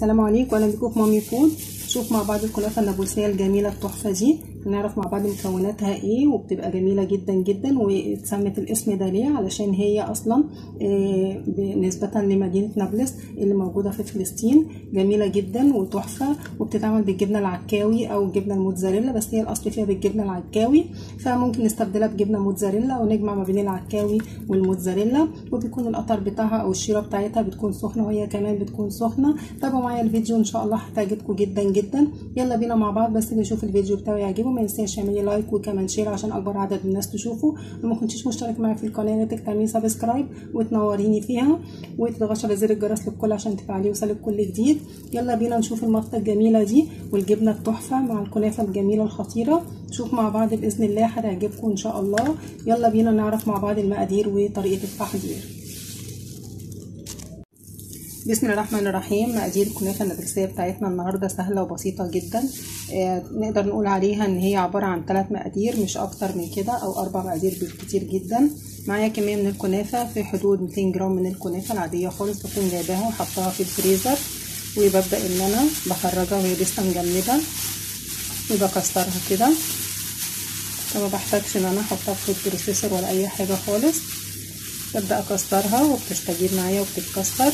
السلام عليكم واهلا بكم في مامي فود نشوف مع بعض الكنافه النابلسيه الجميله التحفه دي نعرف مع بعض مكوناتها ايه وبتبقى جميله جدا جدا واتسمت الاسم ده ليه علشان هي اصلا آه نسبه لمدينه نابلس اللي موجوده في فلسطين جميله جدا وتحفه وبتتعمل بالجبنه العكاوي او الجبنه الموتزاريلا بس هي الاصل فيها بالجبنه العكاوي فممكن نستبدلها بجبنه موتزاريلا ونجمع ما بين العكاوي والموتزاريلا وبيكون القطر بتاعها او الشيره بتاعتها بتكون سخنه وهي كمان بتكون سخنه تابعوا معايا الفيديو ان شاء الله هتعجبكم جدا جدا يلا بينا مع بعض بس نشوف الفيديو بتاعي يعجبه ما ينساش اعملي لايك وكمان شير عشان اكبر عدد من الناس تشوفه وما كنتيش مشترك معايا في القناه يا تعملي سبسكرايب وتنوريني فيها وتضغطي على زر الجرس للكل عشان تفعلي يوصلك كل جديد يلا بينا نشوف المطه الجميله دي والجبنه التحفه مع الكنافه الجميله الخطيره نشوف مع بعض باذن الله هتعجبكم ان شاء الله يلا بينا نعرف مع بعض المقادير وطريقه التحضير بسم الله الرحمن الرحيم مقادير الكنافه النابلسيه بتاعتنا النهارده سهله وبسيطه جدا آه نقدر نقول عليها ان هي عباره عن ثلاث مقادير مش اكتر من كده او اربع مقادير بالكتير جدا معايا كميه من الكنافه في حدود 200 جرام من الكنافه العاديه خالص بكون جايباها وحطاها في الفريزر وببدا ان انا بخرجها وهي لسه مجمده وبكسرها كده فما بحتاجش ان انا احطها في فود بروسيسور ولا اي حاجه خالص ببدا اكسرها وبتستجيب معايا وبتتكسر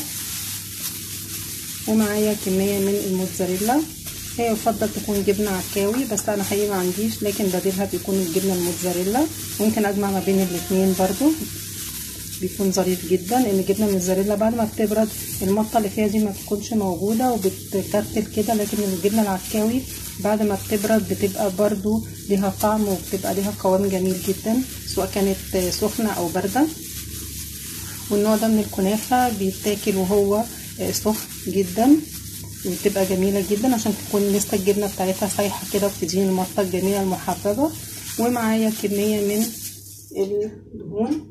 ومعايا كمية من الموتزاريلا هي يفضل تكون جبنة عكاوي بس انا حقيقي ما عنديش لكن بديلها بيكون الجبنة الموتزاريلا ممكن اجمع ما بين الاتنين برضو بيكون ظريف جدا ان الجبنة الموتزاريلا بعد ما بتبرد المطة اللي فيها دي ما بتكونش موجودة وبتكتل كده لكن الجبنة العكاوي بعد ما بتبرد بتبقى برضو ليها طعم وبتبقى ليها قوام جميل جدا سواء كانت سخنة او باردة والنوع ده من الكنافة بيتاكل وهو سخن جدا وبتبقى جميله جدا عشان تكون لسه الجبنه بتاعتها سايحه كده وبتديني المطه الجميله المحببه ومعايا كميه من الدهون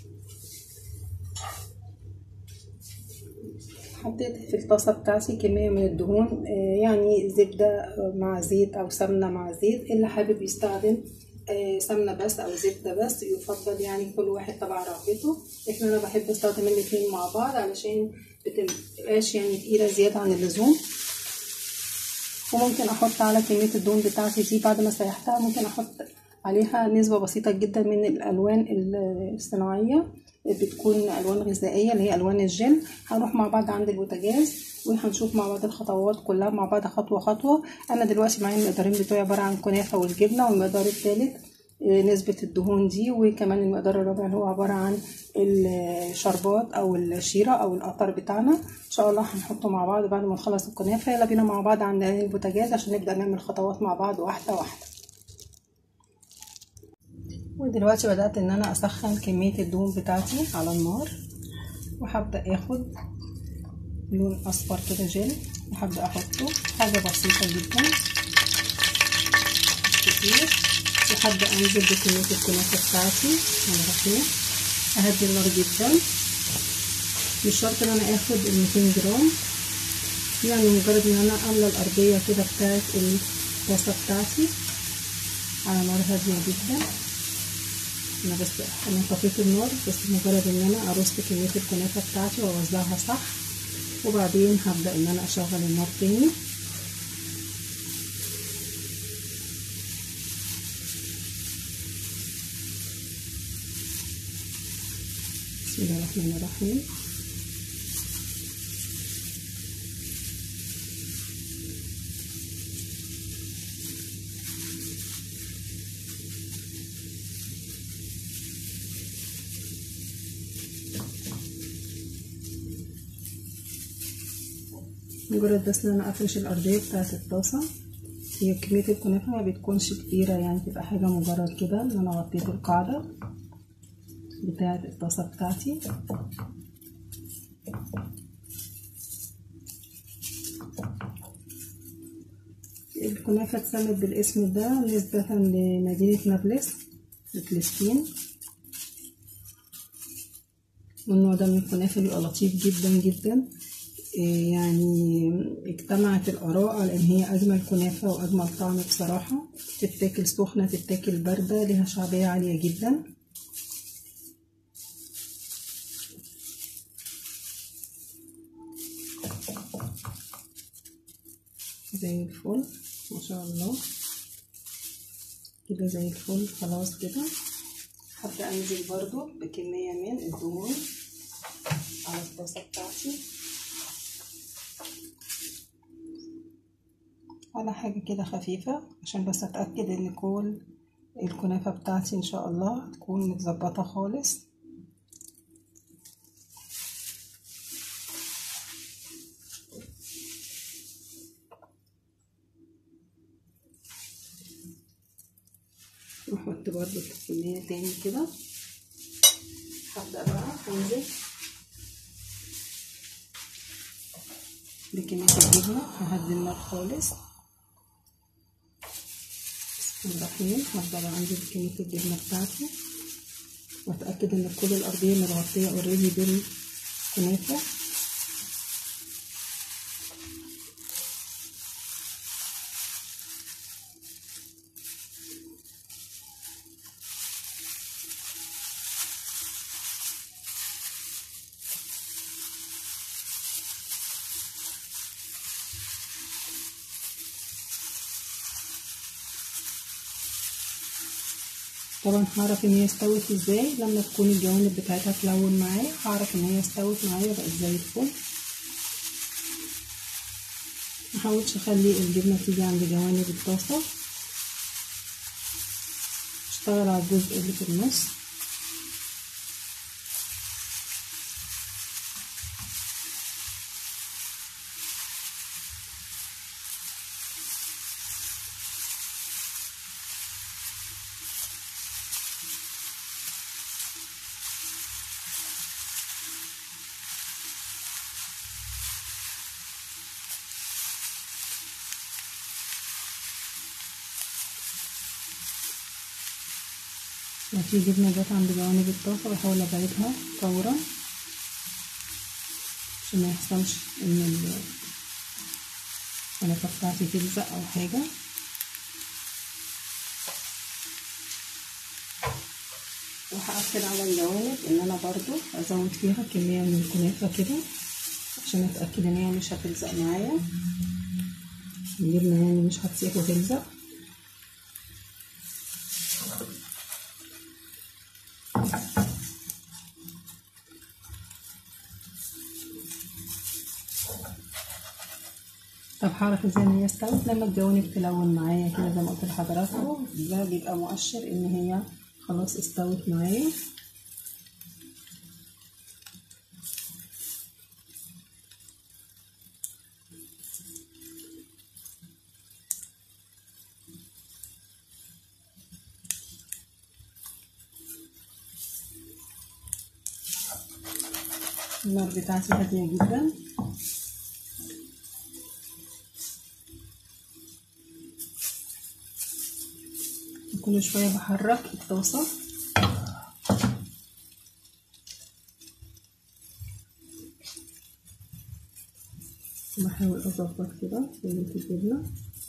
حطيت في الطاسه بتاعتي كميه من الدهون يعني زبده مع زيت او سمنه مع زيت اللي حابب يستخدم سمنه بس او زبده بس يفضل يعني كل واحد تبع رغبته لكن انا بحب استخدم الاتنين مع بعض علشان بتبقاش يعني تقيله زياده عن اللزوم وممكن احط على كميه الدهون بتاعتي دي بعد ما سيحتها ممكن احط عليها نسبه بسيطه جدا من الالوان الصناعيه بتكون الوان غذائيه اللي هي الوان الجل هنروح مع بعض عند البوتاجاز وهنشوف مع بعض الخطوات كلها مع بعض خطوه خطوه انا دلوقتي معايا المقدارين بتوعي عباره عن كنافه والجبنه والمقدار الثالث نسبة الدهون دي وكمان المقدار الرابع اللي هو عبارة عن الشربات أو الشيرة أو القطر بتاعنا إن شاء الله هنحطه مع بعض بعد ما نخلص الكنافة يلا بينا مع بعض عند البوتاجاز عشان نبدأ نعمل خطوات مع بعض واحدة واحدة ودلوقتي بدأت إن أنا أسخن كمية الدهون بتاعتي على النار وهبدأ آخد لون أصفر كده جل وهبدأ أحطه حاجة بسيطة جدا كتير لحد انزل بكمية الكنافة بتاعتي على رحمة اهدي النار جدا مش شرط ان انا اخد الميتين جرام يعني مجرد ان انا املى الارضية كده بتاعت الطاسة بتاعتي على نار هادية جدا انا بس انا طفيت النار بس مجرد ان انا ارص كمية الكنافة بتاعتي واوزعها صح وبعدين هبدأ ان انا اشغل النار تاني بسم الله الرحمن الرحيم مجرد بس ان انا افرش الارضيه بتاعت الطاسه هي كميه الكنافه ما بتكونش كتيره يعني تبقى حاجه مجرد كده ان انا غطيت القاعده بتاعت الطاسة بتاعتي الكنافة اتسمت بالاسم ده نسبة لمدينة نابلس في فلسطين والنوع ده من الكنافة بيبقى لطيف جدا جدا يعني اجتمعت الآراء على إن هي أجمل كنافة وأجمل طعم بصراحة تتاكل سخنة تتاكل باردة لها شعبية عالية جدا زي الفل ما شاء الله كده زي الفل خلاص كده هبدأ انزل برضو بكمية من الدهون على الطاسة بتاعتي على حاجة كده خفيفة عشان بس اتأكد ان كل الكنافة بتاعتي ان شاء الله تكون متظبطة خالص نحط برضو كمية تاني كده هبدأ بقى انزل بكمية الجبنة ههدي النار خالص بسم الله الرحمن هبدأ بقى انزل بكمية الجبنة بتاعتي واتأكد ان كل الأرضية متغطية اوريدي بالكنافة طبعا هعرف ان هي استوت ازاي لما تكون الجوانب بتاعتها تلون معايا هعرف ان هي استوت معايا بقت زي الفل محاولش اخلي الجبنه تيجي عند جوانب الطاسه اشتغل على الجزء اللي في النص لو في جبنة جت عند جوانب الطاسة بحاول ابعدها فورا عشان ما يحصلش ان الكنافة بتاعتي تلزق او حاجة وهقفل على الجوانب ان انا برضو ازود فيها كمية من الكنافة كده عشان اتأكد ان هي مش هتلزق معايا الجبنة يعني مش هتسيح وتلزق طب هعرف ازاي ان هي استوت لما الجوانب تلون معايا كده زي ما قلت لحضراتكم ده بيبقى مؤشر ان هي خلاص استوت معايا النار بتاعتي هادية جدا كل شوية بحرك الطاسة بحاول اظبط كده كمية الجبنة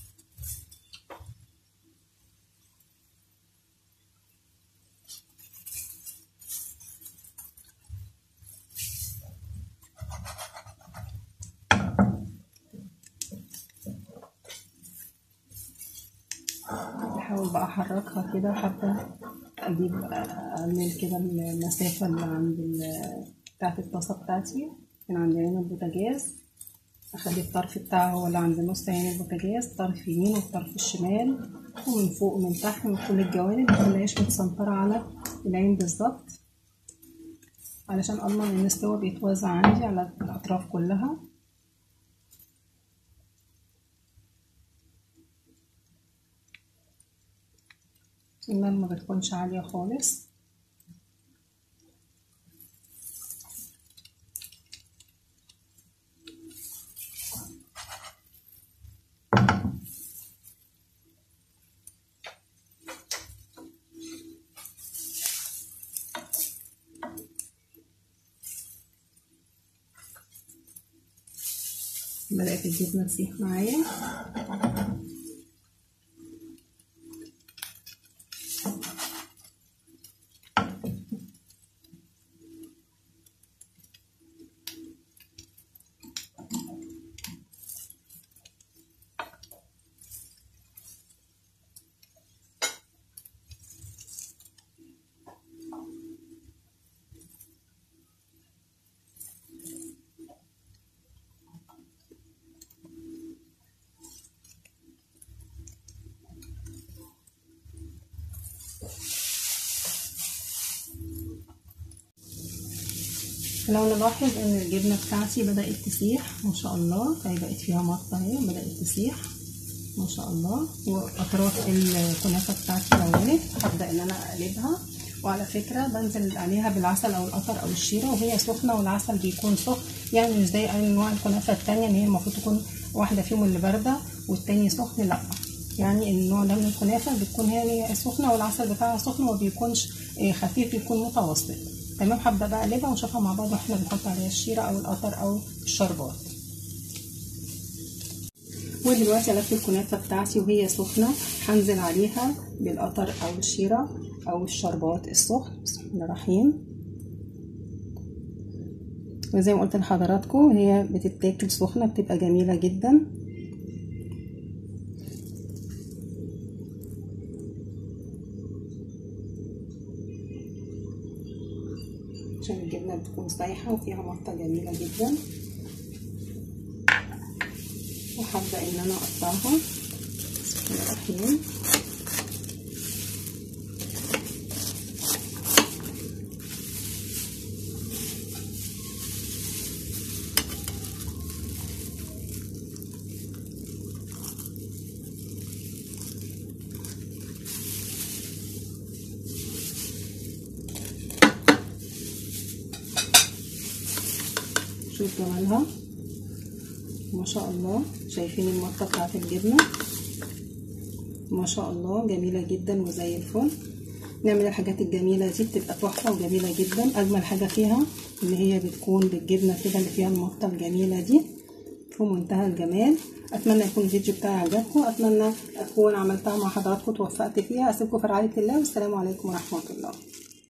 بحاول بقى احركها كده حتى اجيب اقلل كده المسافة اللي عند بتاعة الطاسة بتاعتي من عند عين البوتاجاز اخلي الطرف بتاعه هو اللي عند نص عين البوتاجاز طرف يمين والطرف الشمال ومن فوق ومن تحت من كل الجوانب متخليهاش متسنطرة على العين بالظبط علشان اضمن ان السوا بيتوزع عندي على الاطراف كلها النار ما بتكونش عالية خالص بدأت الجبنة تسيح معايا لو نلاحظ ان الجبنه بتاعتي بدات تسيح ما شاء الله فهي بقت فيها مطه اهي بدات تسيح ما شاء الله واطراف الكنافه بتاعتي لونت هبدا ان انا اقلبها وعلى فكره بنزل عليها بالعسل او القطر او الشيره وهي سخنه والعسل بيكون سخن يعني مش زي انواع الكنافه التانية ان هي المفروض تكون واحده فيهم اللي بارده والتاني سخن لا يعني النوع ده من الكنافه بتكون هي سخنه والعسل بتاعها سخن وما بيكونش خفيف بيكون متوسط تمام هبدا بقى اقلبها ونشوفها مع بعض واحنا بنحط عليها الشيره او القطر او الشربات ودلوقتي قلبت الكنافه بتاعتي وهي سخنه هنزل عليها بالقطر او الشيره او الشربات السخن بسم الله الرحمن وزي ما قلت لحضراتكم هي بتتاكل سخنه بتبقى جميله جدا عشان الجبنه بتكون سايحه وفيها مطه جميله جدا وهبدا ان انا اقطعها بسم الله الرحمن شوف جمالها ما شاء الله شايفين المطه بتاعت الجبنه ما شاء الله جميله جدا وزي الفل نعمل الحاجات الجميله دي بتبقى تحفه وجميله جدا اجمل حاجه فيها ان هي بتكون بالجبنه كده اللي فيها المطه الجميله دي في منتهى الجمال اتمنى يكون الفيديو بتاعي عجبكم اتمنى اكون عملتها مع حضراتكم توفقت فيها اسيبكم في رعايه الله والسلام عليكم ورحمه الله